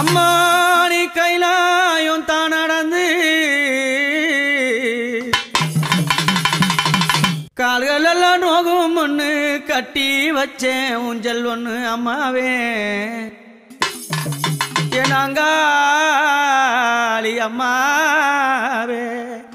அம்மா நீ கைலாயம் தான் நடந்து கால்கள் எல்லாம் நோகும் ஒன்று கட்டி வச்சேன் ஊஞ்சல் ஒன்று அம்மாவே எனாங்காளி அம்மாவே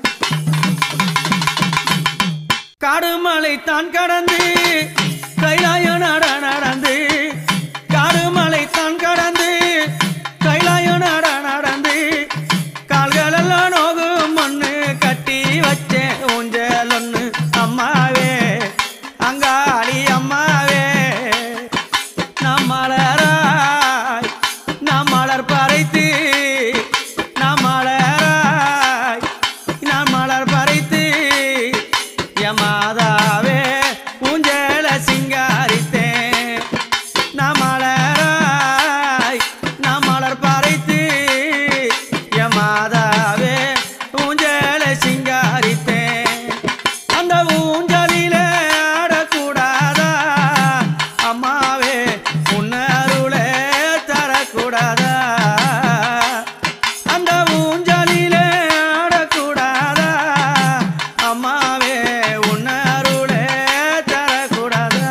காடுமலை தான் கடந்து கைலாய நட நடந்து காடுமலை தான் கடந்து கைலாய நட நடந்து கால்களெல்லாம் நோகும் மண்ணு கட்டி வச்சேன் ஊஞ்சல் ஒன்று அம்மாவே அங்காளி அம்மாவே நாம் மலராய் நாம் மலர் பறைத்து நாம் மலராய் நான் மலர் பறைத்து யமாதாவே ஊஞ்சல சிங்காரித்தேன் நான் மலராய் நான் மலர் பறைத்து யமாதாவே ஊஞ்சல சிங்காரித்தேன் அந்த ஊஞ்சலிலே ஆடக்கூடாதா அம்மாவே உன்னருளே தரக்கூடாதா அந்த ஊஞ்சலிலே ஆடக்கூடாதா அம்மாவே உன்னருளே தரக்கூடாதா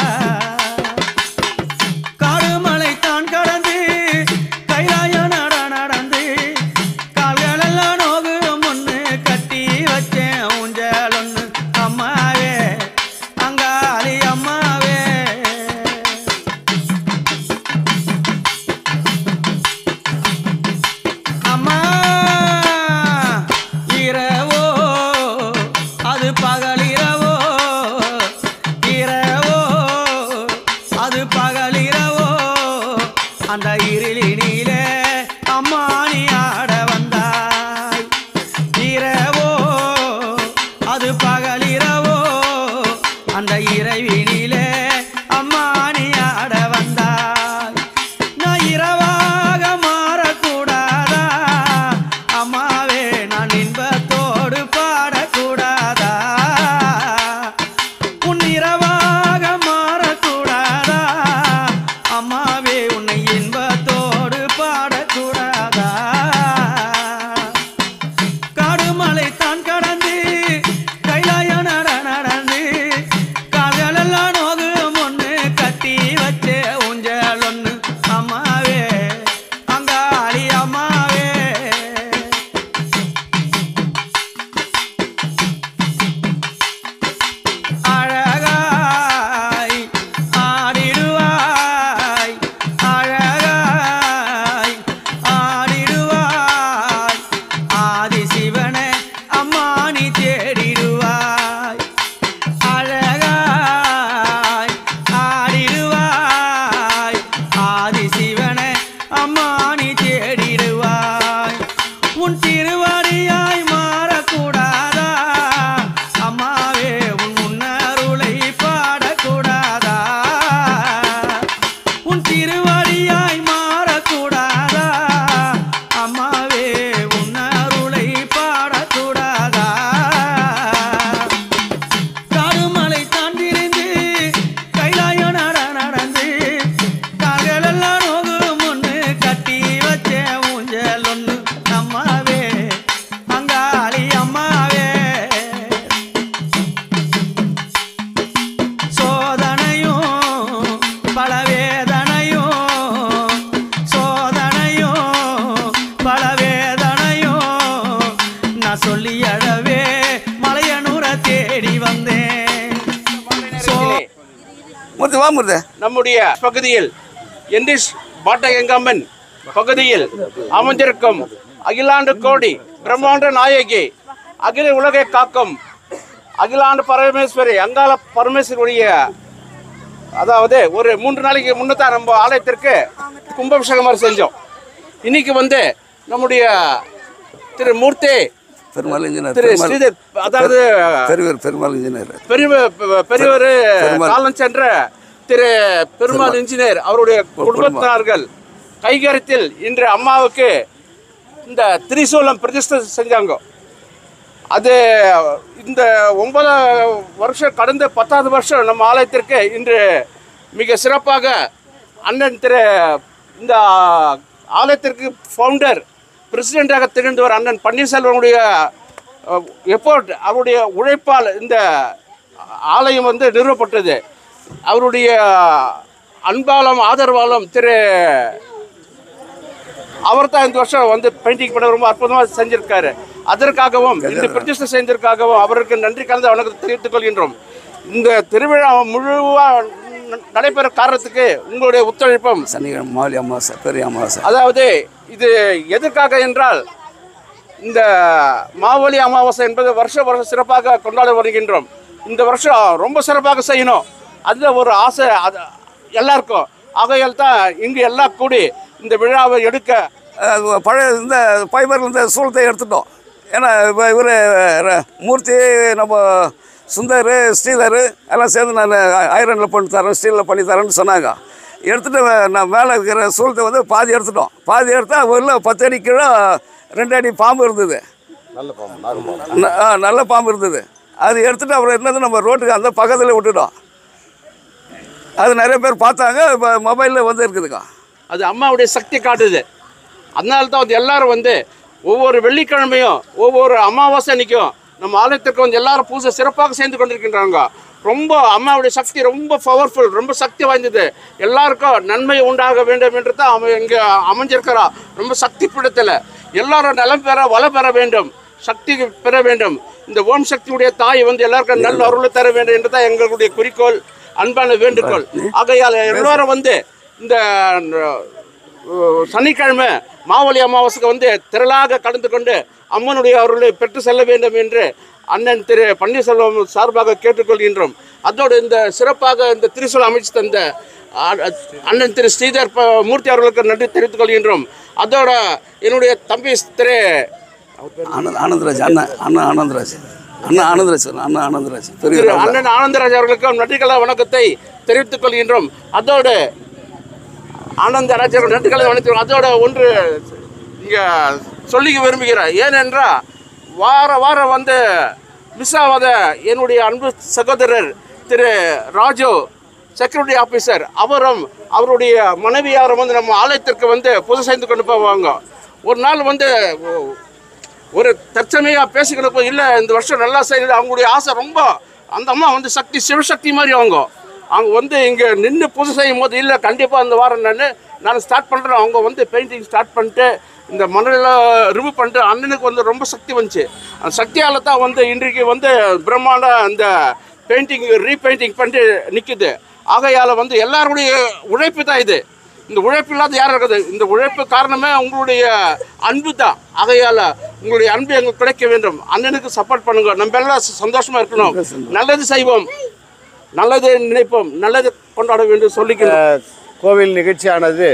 காடுமலை தான் கடந்து கைலாய நட நடந்து கால்களெல்லாம் நோகு முன்னு கட்டி வச்சேன் ஊஞ்சல் ஒன்று அம்மாவே அங்காளி அம்மாவே அம்மா இரவோ அது பகலிரவோ இரவோ அது பகலிரவோ அந்த இருளினிலே அம்மா நீ ஆட வந்தாய் இரவோ அது பகலிரவோ அந்த இறைவினிலே அம்மா நீ ஆட வந்தாய் நான் இரவாக மாறக்கூடாதா அம்மாவே நான் இன்பத்தோடு பாடக்கூடாதா உன் இரவாக மாறக்கூடாதா அம்மாவே உன்னை இன்பத்தோடு பாடக்கூடாதா காடுமலை தான் கடந்து கைலாய நட நடந்து கால்களெல்லாம் நோகு ஒன்று கட்டி வச்சே ஊஞ்சல் ஒன்று அம்மாவே அங்காளி அம்மாவே அழகாய் ஆடிடுவாய் அழகாய் ஆடிடுவாய் ஆதி சிவனை அம்மா நீ தேடிடுவாய் அழகாய் ஆடிடுவாய் ஆதி சிவனை அம்மா நீ தேடிடுவாய் உன் திருவடியாய் மாறக்கூடாதா அம்மாவே உன் முன்னருளை பாடக்கூடாதா உன் திருவடியாய் மாறக்கூடாதா அம்மாவே உன் அருளை பாடக்கூடாதா காடுமலை தாண்டிருந்து கைலாய நட நடந்து கால்களெல்லாம் நோகு முன்னு கட்டி வச்ச ஊஞ்சல் ஒன்று அம்மாவே அங்காளி அம்மாவே சோதனையும் பல வேதனையும் சோதனையும் பல வேதனையும் நான் சொல்லி அழவே மலையனூரை தேடி வந்தேன் சோ முருது வா முருது நம்முடைய பகுதியில் என்டிஸ் பாட்டகங்கம்மன் பகுதியில் அமைந்திருக்கும் அகிலாண்டு கோடி பிரம்மாண்ட நாயகி அகில உலகை காக்கும் அகிலாண்டு பரமேஸ்வரி அங்காள பரமேஸ்வருடைய அதாவது ஒரு மூன்று நாளைக்கு முன்னதான் நம்ம ஆலயத்திற்கு கும்பாபிஷேகம் மாதிரி செஞ்சோம் இன்னைக்கு வந்து நம்முடைய திரு மூர்த்தி பெருமாள் இன்ஜினியர் திரு பெருமாள் ஸ்ரீதர் அதாவது பெரியவர் பெருமாள் இன்ஜினியர் பெரிய பெரியவர் பெருமாள். காலம் சென்ற திரு பெருமாள் இன்ஜினியர் அவருடைய குடும்பத்தினர்கள் கைகரத்தில் இன்று அம்மாவுக்கு இந்த திரிசூலம் பிரதிஷ்டை செஞ்சாங்க அது இந்த ஒன்பது வருஷம் கடந்த பத்தாவது வருஷம் நம்ம ஆலயத்திற்கு இன்று மிக சிறப்பாக அண்ணன் திரு இந்த ஆலயத்திற்கு ஃபவுண்டர் பிரசிடெண்டாக திகழ்ந்தவர் அண்ணன் பன்னீர்செல்வனுடைய எஃபோர்ட் அவருடைய உழைப்பால் இந்த ஆலயம் வந்து நிறுவப்பட்டது அவருடைய அன்பாலும் ஆதரவாலும் திரு அவர் தான் இந்த வருஷம் வந்து பெயிண்டிங் பண்ண ரொம்ப அற்புதமாக செஞ்சிருக்காரு அதற்காகவும் இந்த பிரதிஷ்டை செஞ்சதற்காகவும் அவருக்கு நன்றி கலந்த வணக்கத்தை தெரிவித்துக் கொள்கின்றோம் இந்த திருவிழா முழுவா ந- நடைபெற காரணத்துக்கு உங்களுடைய ஒத்துழைப்பும் சனிக்கிழமை மாவலி அமாவாசை பெரிய அமாவாசை அதாவது இது எதற்காக என்றால் இந்த மாவலி அமாவாசை என்பது வருஷ வருஷம் சிறப்பாக கொண்டாட வருகின்றோம் இந்த வருஷம் ரொம்ப சிறப்பாக செய்யணும் அதில் ஒரு ஆசை அது எல்லாருக்கும் ஆகையால் தான் இங்கு எல்லாம் கூடி இந்த விழாவை எடுக்க அது பழைய இந்த ஃபைபரில் இந்த சூளத்தை எடுத்துட்டோம் ஏன்னா இப்போ இவர் மூர்த்தி நம்ம சுந்தர் ஸ்ரீதர் எல்லாம் சேர்ந்து நான் ஐரனில் பண்ணி தரேன் ஸ்டீலில் பண்ணி தரேன்னு சொன்னாங்க எடுத்துகிட்டு நான் மேலே இருக்கிற சூளத்தை வந்து பாதி எடுத்துட்டோம் பாதி எடுத்தால் உள்ள பத்து அடி கீழே ரெண்டு அடி பாம்பு இருந்தது ந- ஆ, நல்ல பாம்பு இருந்தது அது எடுத்துகிட்டு அப்புறம் என்னது நம்ம ரோட்டுக்கு அந்த பக்கத்தில் விட்டுட்டோம் அது நிறைய பேர் பார்த்தாங்க இப்போ மொபைலில் வந்து இருக்குதுக்கா அது அம்மாவுடைய சக்தி காட்டுது அதனால தான் வந்து எல்லாரும் வந்து ஒவ்வொரு வெள்ளிக்கிழமையும் ஒவ்வொரு அமாவாசை அன்னைக்கும் நம்ம ஆலயத்துக்கு வந்து எல்லாரும் பூஜை சிறப்பாக சேர்ந்து கொண்டிருக்கின்றாங்க ரொம்ப அம்மாவுடைய சக்தி ரொம்ப பவர்ஃபுல் ரொம்ப சக்தி வாய்ந்தது எல்லாருக்கும் நன்மை உண்டாக வேண்டும் என்று தான் அவன் இங்கே அமைஞ்சிருக்கிறா ரொம்ப சக்தி பிடித்தல எல்லாரும் நலம் பெற வள பெற வேண்டும் சக்தி பெற வேண்டும் இந்த ஓம் சக்தியுடைய தாய் வந்து எல்லாருக்கும் நல்ல அருளை தர வேண்டும் என்று தான் எங்களுடைய குறிக்கோள் அன்பான வேண்டுகோள் ஆகையால் எல்லாரும் வந்து இந்த அஹ், சனிக்கிழமை மாவலி அமாவாசைக்கு வந்து திரளாக கலந்து கொண்டு அம்மனுடைய அருளை பெற்று செல்ல வேண்டும் என்று அண்ணன் திரு பன்னீர்செல்வம் சார்பாக கேட்டுக்கொள்கின்றோம் அதோடு இந்த சிறப்பாக இந்த திருசூல் அமைச்சு தந்த அ- அண்ணன் திரு ஸ்ரீதர் ப- மூர்த்தி அவர்களுக்கு நன்றி தெரிவித்துக் கொள்கின்றோம் அதோட என்னுடைய தம்பி திரு ஆனந்த் ஆனந்தராஜ் அண்ணன் அண்ணன் ஆனந்தராஜ் அண்ணன் ஆனந்தராஜ் அண்ணன் ஆனந்தராஜ் பெரிய திரு அண்ணன் ஆனந்தராஜ் அவர்களுக்கும் நன்றிகள வணக்கத்தை தெரிவித்துக் கொள்கின்றோம் அதோடு ஆனந்தராஜ் அவர்கள் நன்றிகளை வணக்கம் அதோட ஒன்று இங்க சொல்லிக்க விரும்புகிறேன் ஏனென்றால் வார வாரம் வந்து மிஸ் ஆகாத என்னுடைய அன்பு சகோதரர் திரு ராஜு செக்யூரிட்டி ஆஃபீஸர் அவரும் அவருடைய மனைவியாரும் வந்து நம்ம ஆலயத்திற்கு வந்து புது செய்து கொண்டு போவாங்க ஒரு நாள் வந்து ஓ- ஒரு தற்சமையாக பேசிக்கிட்டு போய் இல்லை இந்த வருஷம் நல்லா செய்யல அவங்களுடைய ஆசை ரொம்ப அந்த அம்மா வந்து சக்தி சிவசக்தி மாதிரி அவங்க அவங்க வந்து இங்கே நின்று பூஜை செய்யும் போது இல்லை கண்டிப்பாக இந்த வாரம் நான் நான் ஸ்டார்ட் பண்ணுறேன் அவங்க வந்து பெயிண்டிங் ஸ்டார்ட் பண்ணிட்டு இந்த மணலெல்லாம் ரிமூவ் பண்ணிட்டு அண்ணனுக்கு வந்து ரொம்ப சக்தி வந்துச்சு அந்த சக்தியால் தான் வந்து இன்றைக்கு வந்து பிரம்மாண்ட அந்த பெயிண்டிங் ரீபெயிண்டிங் பண்ணிட்டு நிற்குது ஆகையால் வந்து எல்லாருடைய உழைப்பு தான் இது இந்த உழைப்பு இல்லாத யாரும் இருக்குது இந்த உழைப்பு காரணமே உங்களுடைய அன்பு தான் ஆகையால் உங்களுடைய அன்பு எங்களுக்கு கிடைக்க வேண்டும் அண்ணனுக்கு சப்போர்ட் பண்ணுங்க நம்ம எல்லாம் சந்தோஷமா இருக்கணும் நல்லது செய்வோம் நல்லது நினைப்போம் நல்லது கொண்டாட வேண்டும் சொல்லிக்கிறோம் கோவில் நிகழ்ச்சியானது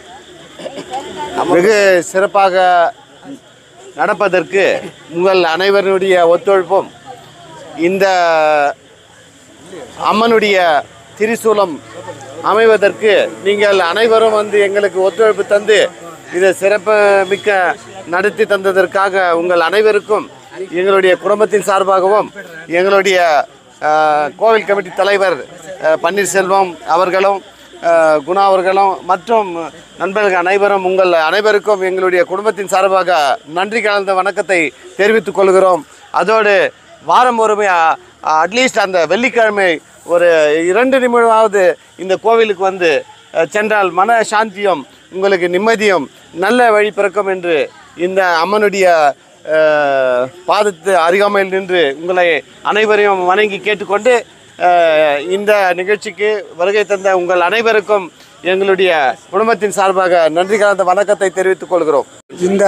வெகு சிறப்பாக நடப்பதற்கு உங்கள் அனைவருடைய ஒத்துழைப்பும் இந்த அம்மனுடைய திரிசூலம் அமைவதற்கு நீங்கள் அனைவரும் வந்து எங்களுக்கு ஒத்துழைப்பு தந்து இதை சிறப்பு மிக்க நடத்தி தந்ததற்காக உங்கள் அனைவருக்கும் எங்களுடைய குடும்பத்தின் சார்பாகவும் எங்களுடைய அஹ், கோவில் கமிட்டி தலைவர் அஹ், பன்னீர்செல்வம் அவர்களும் அஹ், குணா அவர்களும் மற்றும் நண்பர்கள் அனைவரும் உங்கள் அனைவருக்கும் எங்களுடைய குடும்பத்தின் சார்பாக நன்றி கலந்த வணக்கத்தை தெரிவித்துக் கொள்கிறோம் அதோடு வாரம் ஒருமை அட்லீஸ்ட் அந்த வெள்ளிக்கிழமை ஒரு இரண்டு நிமிடமாவது இந்த கோவிலுக்கு வந்து அஹ், சென்றால் மன சாந்தியும் உங்களுக்கு நிம்மதியும் நல்ல வழி பிறக்கும் என்று இந்த அம்மனுடைய அஹ், பாதத்து அருகாமையில் நின்று உங்களை அனைவரையும் வணங்கி கேட்டுக்கொண்டு அஹ், இந்த நிகழ்ச்சிக்கு வருகை தந்த உங்கள் அனைவருக்கும் எங்களுடைய குடும்பத்தின் சார்பாக நன்றி கலந்த வணக்கத்தை தெரிவித்துக் கொள்கிறோம் இந்த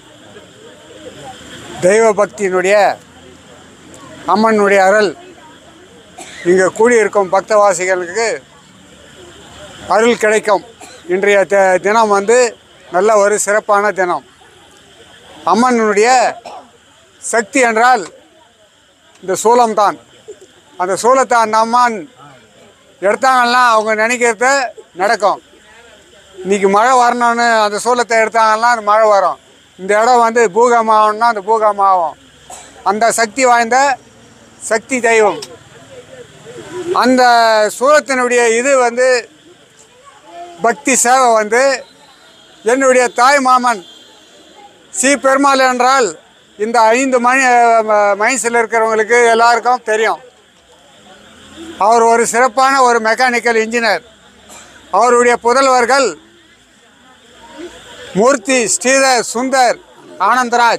தெய்வ பக்தியினுடைய அம்மனுடைய அருள் இங்கே கூடியிருக்கும் பக்தவாசிகளுக்கு அருள் கிடைக்கும் இன்றைய தி- தினம் வந்து நல்ல ஒரு சிறப்பான தினம் அம்மனுடைய சக்தி என்றால் இந்த சூலம்தான் அந்த சூலத்தை அந்த அம்மன் எடுத்தாங்கன்னா அவங்க நினைக்கிறத நடக்கும் இன்னைக்கு மழை வரணும்னு அந்த சூலத்தை எடுத்தாங்கன்னா அந்த மழை வரும் இந்த இடம் வந்து பூகம்பம் ஆகணும்னா அந்த பூகம்பம் ஆகும் அந்த சக்தி வாய்ந்த சக்தி தெய்வம் அந்த சூலத்தினுடைய இது வந்து பக்தி சேவை வந்து என்னுடைய தாய் மாமன் சி பெருமாள் என்றால் இந்த ஐந்து மணி மைன்ஸில் இருக்கிறவங்களுக்கு எல்லாருக்கும் தெரியும் அவர் ஒரு சிறப்பான ஒரு மெக்கானிக்கல் இன்ஜினியர் அவருடைய புதல்வர்கள் மூர்த்தி ஸ்ரீதர் சுந்தர் ஆனந்தராஜ்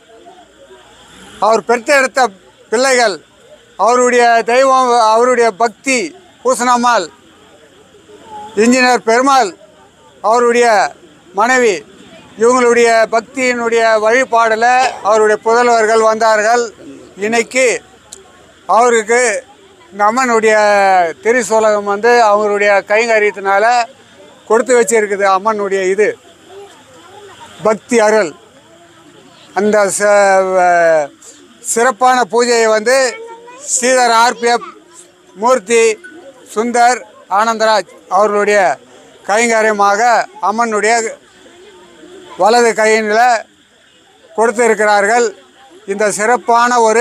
அவர் பெற்றெடுத்த பிள்ளைகள் அவருடைய தெய்வம் அவருடைய பக்தி பூசணம்மாள் இன்ஜினியர் பெருமாள் அவருடைய மனைவி இவங்களுடைய பக்தியினுடைய வழிபாடில் அவருடைய புதல்வர்கள் வந்தார்கள் இன்னைக்கு அவருக்கு இந்த அம்மனுடைய திரிசூலகம் வந்து அவங்களுடைய கைங்கரியத்தினால கொடுத்து வச்சிருக்குது அம்மனுடைய இது பக்தி அருள் அந்த ச- சிறப்பான பூஜையை வந்து ஸ்ரீதர் ஆர்பிஎஃப் மூர்த்தி சுந்தர் ஆனந்தராஜ் அவர்களுடைய கைங்கரியமாக அம்மனுடைய வலது கையினில் கொடுத்திருக்கிறார்கள் இந்த சிறப்பான ஒரு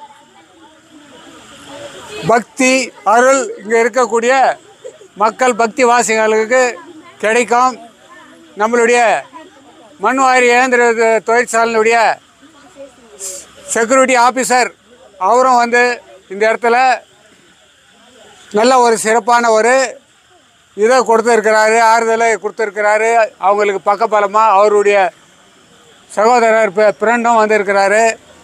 பக்தி அருள் இங்கே இருக்கக்கூடிய மக்கள் பக்தி வாசிகளுக்கு கிடைக்கும் நம்மளுடைய மண்வாரி இயந்திர தொழிற்சாலையினுடைய செக்யூரிட்டி ஆஃபீஸர் அவரும் வந்து இந்த இடத்துல நல்ல ஒரு சிறப்பான ஒரு இதை கொடுத்துருக்கிறாரு ஆறுதலை கொடுத்துருக்கிறாரு அவங்களுக்கு பக்கபலமாக அவருடைய சகோதரர் ஃப்ரெண்டும் வந்திருக்கிறாரு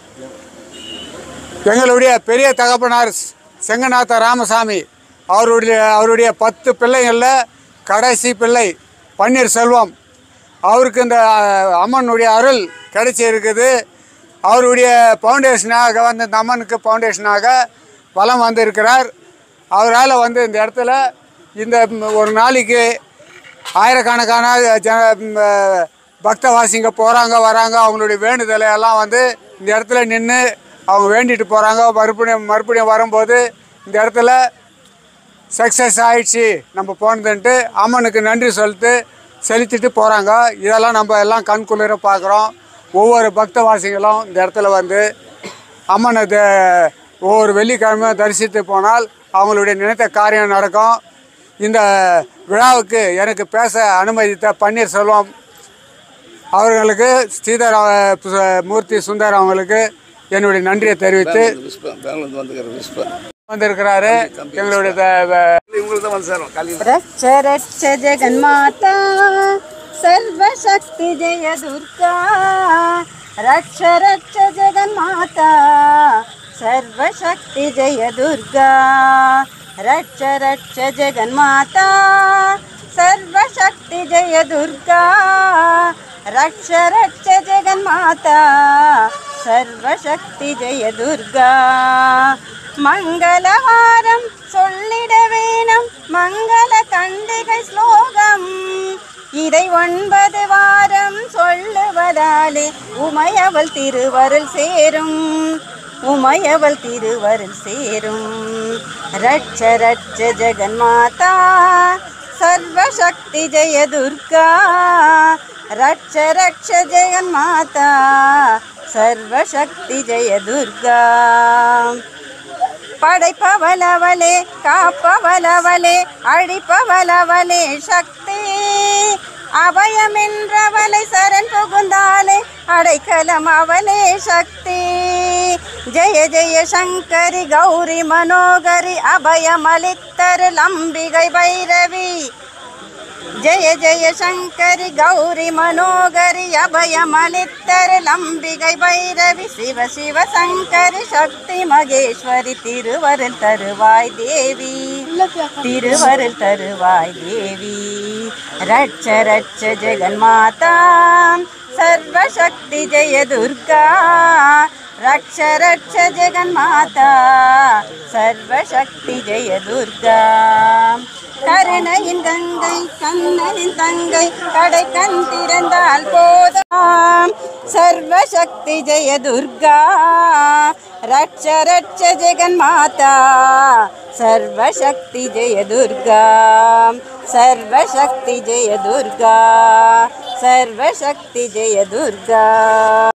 எங்களுடைய பெரிய தகப்பனார் செங்கநாத ராமசாமி அவருடைய அவருடைய பத்து பிள்ளைகளில் கடைசி பிள்ளை பன்னீர்செல்வம் அவருக்கு இந்த அஹ், அம்மனுடைய அருள் கிடைச்சி இருக்குது அவருடைய ஃபவுண்டேஷனாக வந்து இந்த அம்மனுக்கு ஃபவுண்டேஷனாக வலம் வந்திருக்கிறார் அவரால் வந்து இந்த இடத்துல இந்த ம், ஒரு நாளைக்கு ஆயிரக்கணக்கான ஜன ம், அஹ், பக்தவாசிங்க போகிறாங்க வராங்க அவங்களுடைய வேண்டுதலை எல்லாம் வந்து இந்த இடத்துல நின்று அவங்க வேண்டிட்டு போகிறாங்க மறுபடியும் மறுபடியும் வரும்போது இந்த இடத்துல சக்ஸஸ் ஆயிடுச்சு நம்ம போனதுன்ட்டு அம்மனுக்கு நன்றி சொல்லிட்டு செலுத்திட்டு போகிறாங்க இதெல்லாம் நம்ம எல்லாம் கண்குளிர பார்க்குறோம் ஒவ்வொரு பக்தவாசிகளும் இந்த இடத்துல வந்து அம்மனை த- ஒவ்வொரு வெள்ளிக்கிழமை தரிசித்து போனால் அவங்களுடைய நினைத்த காரியம் நடக்கும் இந்த விழாவுக்கு எனக்கு பேச அனுமதித்த பன்னீர்செல்வம் அவர்களுக்கு ஸ்ரீதர் அவ- பு- மூர்த்தி சுந்தர் அவங்களுக்கு என்னுடைய நன்றியை தெரிவித்து விஸ்பம் பெங்களூர்லேருந்து வந்துக்கிற விஸ்பம் வந்திருக்கிறாரு எங்களுடைய த- வ- இவங்களுக்கு தான் வந்து சேரும் காலையில் रक्ष रक्ष जगन्माता सर्वशक्ति जय दुर्गा रक्ष रक्ष जगन्माता सर्वशक्ति जय दुर्गा रक्ष रक्ष जगन्माता सर्वशक्ति जय दुर्गा रक्ष रक्ष जगन्माता सर्वशक्ति जय दुर्गा மங்களவாரம் சொல்லிட வேணும் மங்கள கண்டிகை ஸ்லோகம் இதை ஒன்பது வாரம் சொல்லுவதாலே உமையவள் திருவருள் சேரும் உமையவள் திருவருள் சேரும் ரட்ச ரட்ச ஜெகன்மாதா சர்வசக்தி ஜெய துர்கா ரட்ச ரட்ச ஜெகன்மாதா சர்வசக்தி ஜெய துர்கா படைப்பவளவளே காப்பவளவளே அழிப்பவளவளே சக்தி அபயமென்றவளை சரண் புகுந்தாலே அடைக்கலம் அவளே சக்தி ஜெய ஜெய சங்கரி கௌரி மனோகரி அபயமளித்தருள் அம்பிகை பைரவி ஜெய ஜெய சங்கரி கௌரி மனோகரி அபயமளித்தருள் அம்பிகை பைரவி சிவ சிவ சங்கரி சக்தி மகேஸ்வரி திருவருள் தருவாய் தேவி திருவருள் தருவாய் தேவி ரட்ச ரட்ச ஜெகன்மாதா சர்வசக்தி ஜெய துர்கா ரக்ஷ ரட்ச ஜெகன்மாதா சர்வசக்தி ஜெய துர்கா கருணையின் கங்கை கண்ணனின் தங்கை கடை கண் திறந்தால் போதாம் சர்வசக்தி ஜெய துர்கா ரட்ச ரட்ச ஜெகன் மாதா சர்வசக்தி ஜெய துர்கா சர்வசக்தி ஜெய துர்கா சர்வசக்தி ஜெய துர்கா